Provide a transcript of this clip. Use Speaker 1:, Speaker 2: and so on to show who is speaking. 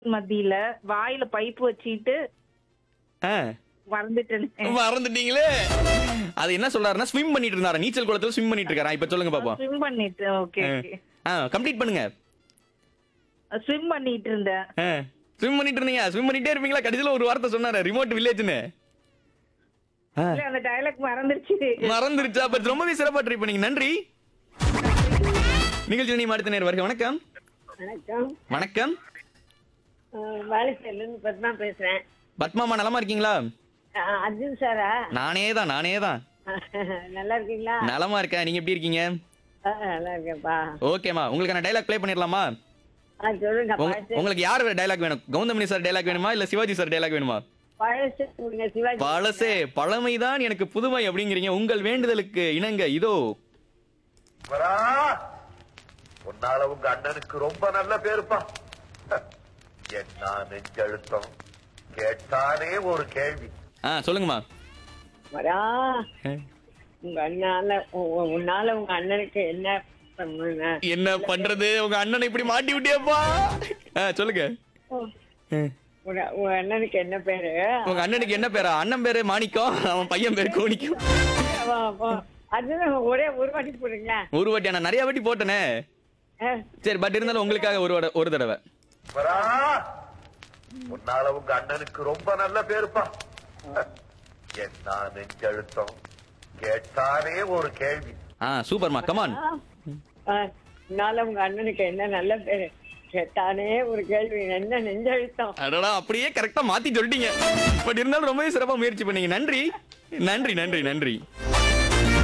Speaker 1: மத்தியில வாயில பைப்பு வச்சிட்டு
Speaker 2: ஆ,
Speaker 1: மறந்துட்டேன்
Speaker 2: மறந்துட்டீங்களே அது என்ன சொல்றாருன்னா ஸ்விம் பண்ணிட்டு இருந்தாரா நீச்சல் குளத்துல ஸ்விம் பண்ணிட்டு இருக்காரா இப்ப சொல்லுங்க பாப்போம்
Speaker 1: ஸ்விம் பண்ணிட்டு ஓகே ஓகே
Speaker 2: ஆ கம்ப்ளீட் பண்ணுங்க
Speaker 1: ஸ்விம் பண்ணிட்டு இருந்தேன்
Speaker 2: ஸ்விம் பண்ணிட்டு இருந்தீங்க ஸ்விம் பண்ணிட்டே இருப்பீங்களா கடைசியில ஒரு வார்த்தை சொன்னாரு ரிமோட் வில்லேஜ்னு ஆ,
Speaker 1: இல்ல அந்த டயலாக் மறந்துருச்சு
Speaker 2: மறந்துருச்சா அப்ப ரொம்பவே சிறப்பா ட்ரை பண்ணீங்க நன்றி நிகழ்ச்சி நீ அடுத்த நேரம் வருக வணக்கம்
Speaker 3: வணக்கம்
Speaker 2: வணக்கம்
Speaker 3: வாழைச்சேரிலிருந்து பத்மா பேசுறேன்
Speaker 2: பத்மாமா நலமா இருக்கீங்களா
Speaker 3: அஹ், அர்ஜுன் சாரா
Speaker 2: நானே தான் நானே தான்
Speaker 3: நல்லா இருக்கீங்களா
Speaker 2: நலமா இருக்கேன் நீங்க எப்படி இருக்கீங்க
Speaker 3: அஹ், நல்லா இருக்கேன்ப்பா
Speaker 2: ஓகேமா உங்களுக்கான டைலாக் ப்ளே பண்ணிடலாமா
Speaker 3: ஆ சொல்லுங்க
Speaker 2: உங்க-
Speaker 3: பழசு
Speaker 2: உங்களுக்கு யார் டைலாக் வேணும் கவுந்தமணி சார் டைலாக் வேணுமா இல்ல சிவாஜி சார் டைலாக் வேணுமா
Speaker 3: பழசு கொடுங்க சிவாஜி
Speaker 2: பழசே பழமைதான் எனக்கு புதுமை அப்படிங்கிறீங்க உங்கள் வேண்டுதலுக்கு இணங்க இதோ
Speaker 4: வரா உன்னால உங்க அண்ணனுக்கு ரொம்ப நல்ல பேருப்பா என்ன நெஞ்சழுத்தம் கேட்டானே ஒரு கேள்வி
Speaker 2: ஆ சொல்லுங்கம்மா
Speaker 3: வரா உங்க அண்ணால உ- உ- உன்னால உங்க அண்ணனுக்கு என்ன பண்ணுங்க
Speaker 2: என்ன பண்றது உங்க அண்ணனை இப்படி மாட்டி விட்டியப்பா ஆ, சொல்லுங்க ஆ.
Speaker 3: உங்க உங்க அண்ணனுக்கு என்ன பேரு
Speaker 2: உங்க அண்ணனுக்கு என்ன பேரா அண்ணன் பேரு மாணிக்கம் அவன் பையன் பேரு கோணிக்கம்
Speaker 3: வா, வா. அதுதான் ஒரே ஒரு வாட்டி போடுங்க
Speaker 2: ஒரு வாட்டி நான் நிறைய வாட்டி போட்டனே சரி பட் இருந்தாலும் உங்களுக்காக ஒரு வட- ஒரு தடவை
Speaker 4: வரா உன்னால உங்க அண்ணனுக்கு ரொம்ப நல்ல பேருப்பா என்ன நெஞ்சழுத்தம் கேட்டானே ஒரு கேள்வி
Speaker 2: ஆ சூப்பர்மா கமான்
Speaker 3: உன்னால உங்க அண்ணனுக்கு என்ன நல்ல பேரு கேட்டானே ஒரு கேள்வி என்ன நெஞ்சழுத்தம்
Speaker 2: அடடா அப்படியே கரெக்டா மாத்தி சொல்லிட்டீங்க பட் இருந்தாலும் ரொம்பவே சிறப்பா முயற்சி பண்ணீங்க நன்றி நன்றி நன்றி நன்றி